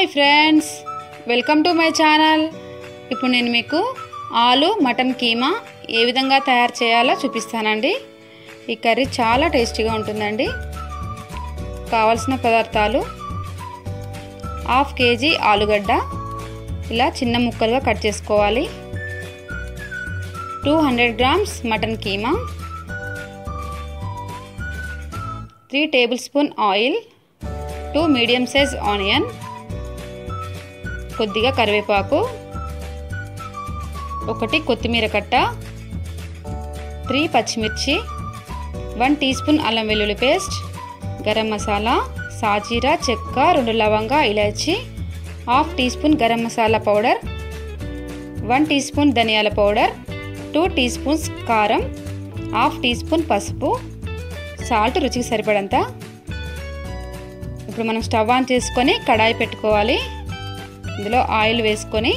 friends welcome to my channel ఇప్పుడు నేను మీకు ఆలు మటన్ కీమా ఏ విధంగా తయారు చేయాలో చూపిస్తానండి ఈ కర్రీ చాలా టేస్టీగా ఉంటుందండి కావలసిన పదార్థాలు హాఫ్ కేజీ ఆలుగడ్డ ఇలా చిన్న ముక్కలుగా కట్ చేసుకోవాలి two hundred grams mutton keema three tablespoon oil two medium size onion కొద్దిగా కరివేపాకు ఒకటి కొత్తిమీర కట్ట త్రీ పచ్చిమిర్చి వన్ టీ స్పూన్ అల్లం వెల్లుల్లి పేస్ట్ గరం మసాలా సాజీరా చెక్క రెండు లవంగా ఇలాచి half teaspoon garam masala powder one teaspoon ధనియాల పౌడర్ టూ టీ స్పూన్స్ కారం హాఫ్ టీ స్పూన్ పసుపు సాల్ట్ రుచికి సరిపడంత ఇప్పుడు మనం స్టవ్ ఆన్ చేసుకొని కడాయి పెట్టుకోవాలి ఇందులో ఆయిల్ వేసుకొని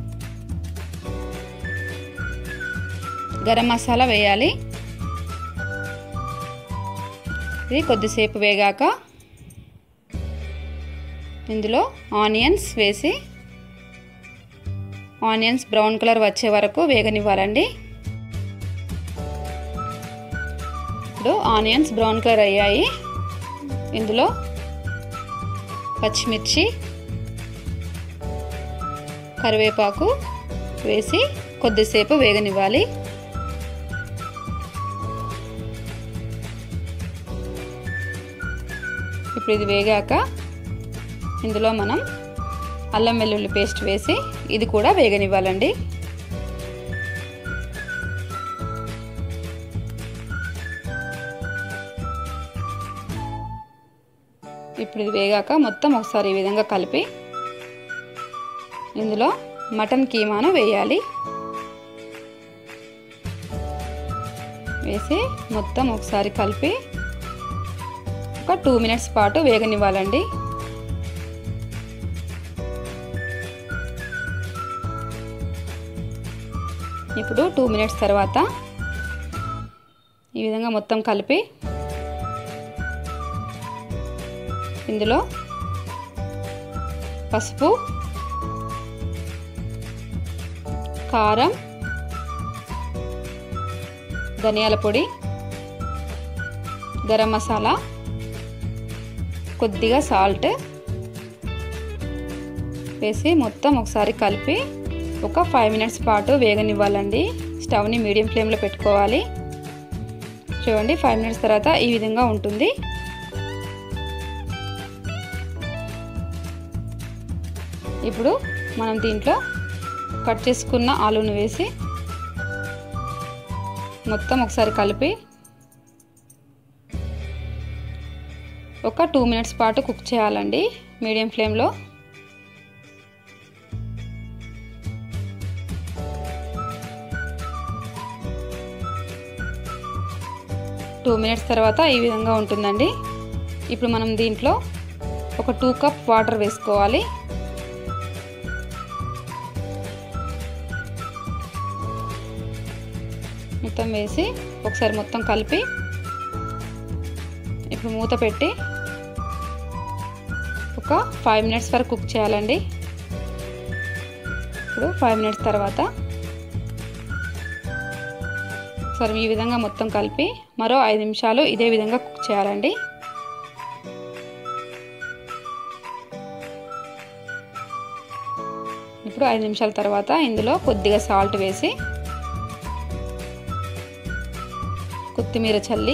గరం మసాలా వేయాలి ఇది కొద్దిసేపు వేగాక ఇందులో ఆనియన్స్ వేసి ఆనియన్స్ బ్రౌన్ కలర్ వచ్చే వరకు వేగనివ్వాలండి ఇప్పుడు ఆనియన్స్ బ్రౌన్ కలర్ అయ్యాయి ఇందులో పచ్చిమిర్చి కరివేపాకు వేసి కొద్దిసేపు వేగనివ్వాలి ఇప్పుడు ఇది వేగాక ఇందులో మనం అల్లం వెల్లుల్లి పేస్ట్ వేసి ఇది కూడా వేగనివ్వాలండి ఇప్పుడు ఇది వేగాక మొత్తం ఒకసారి ఈ విధంగా కలిపి ఇందులో మటన్ కీమాను వేయాలి వేసి మొత్తం ఒకసారి కలిపి ఒక టూ మినిట్స్ పాటు వేగనివ్వాలండి ఇప్పుడు టూ మినిట్స్ తర్వాత ఈ విధంగా మొత్తం కలిపి ఇందులో పసుపు కారం ధనియాల పొడి గరం మసాలా కొద్దిగా సాల్ట్ వేసి మొత్తం ఒకసారి కలిపి ఒక ఫైవ్ మినిట్స్ పాటు వేగనివ్వాలండి స్టవ్ని మీడియం ఫ్లేమ్లో పెట్టుకోవాలి చూడండి ఫైవ్ మినిట్స్ తర్వాత ఈ విధంగా ఉంటుంది ఇప్పుడు మనం దీంట్లో కట్ చేసుకున్న ఆలూను వేసి మొత్తం ఒకసారి కలిపి ఒక టూ మినిట్స్ పాటు కుక్ చేయాలండి మీడియం ఫ్లేమ్లో టూ మినిట్స్ తర్వాత ఈ విధంగా ఉంటుందండి ఇప్పుడు మనం దీంట్లో ఒక టూ కప్ వాటర్ వేసుకోవాలి మొత్తం వేసి ఒకసారి మొత్తం కలిపి ఇప్పుడు మూత పెట్టి ఒక ఫైవ్ మినిట్స్ వరకు కుక్ చేయాలండి ఇప్పుడు ఫైవ్ మినిట్స్ తర్వాత ఒకసారి ఈ విధంగా మొత్తం కలిపి మరో ఐదు నిమిషాలు ఇదే విధంగా కుక్ చేయాలండి ఇప్పుడు ఐదు నిమిషాల తర్వాత ఇందులో కొద్దిగా సాల్ట్ వేసి కొత్తిమీర చల్లి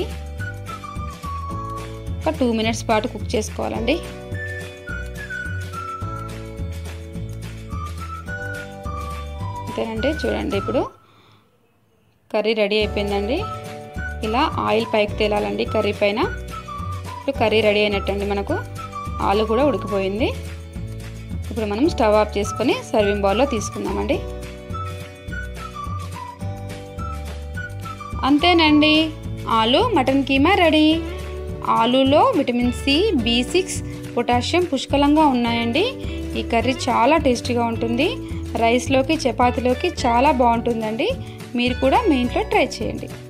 ఒక టూ మినిట్స్ పాటు కుక్ చేసుకోవాలండి అంతేనండి చూడండి ఇప్పుడు కర్రీ రెడీ అయిపోయిందండి ఇలా ఆయిల్ పైకి తేలాలండి కర్రీ పైన ఇప్పుడు కర్రీ రెడీ అయినట్టండి మనకు ఆలు కూడా ఉడికిపోయింది ఇప్పుడు మనం స్టవ్ ఆఫ్ చేసుకొని సర్వింగ్ బౌల్లో తీసుకుందామండి అంతేనండి ఆలు మటన్ కీమా రెడీ ఆలులో vitamin C B six potassium పుష్కలంగా ఉన్నాయండి ఈ కర్రీ చాలా టేస్టీగా ఉంటుంది రైస్లోకి చపాతీలోకి చాలా బాగుంటుందండి మీరు కూడా మీ ఇంట్లో ట్రై చేయండి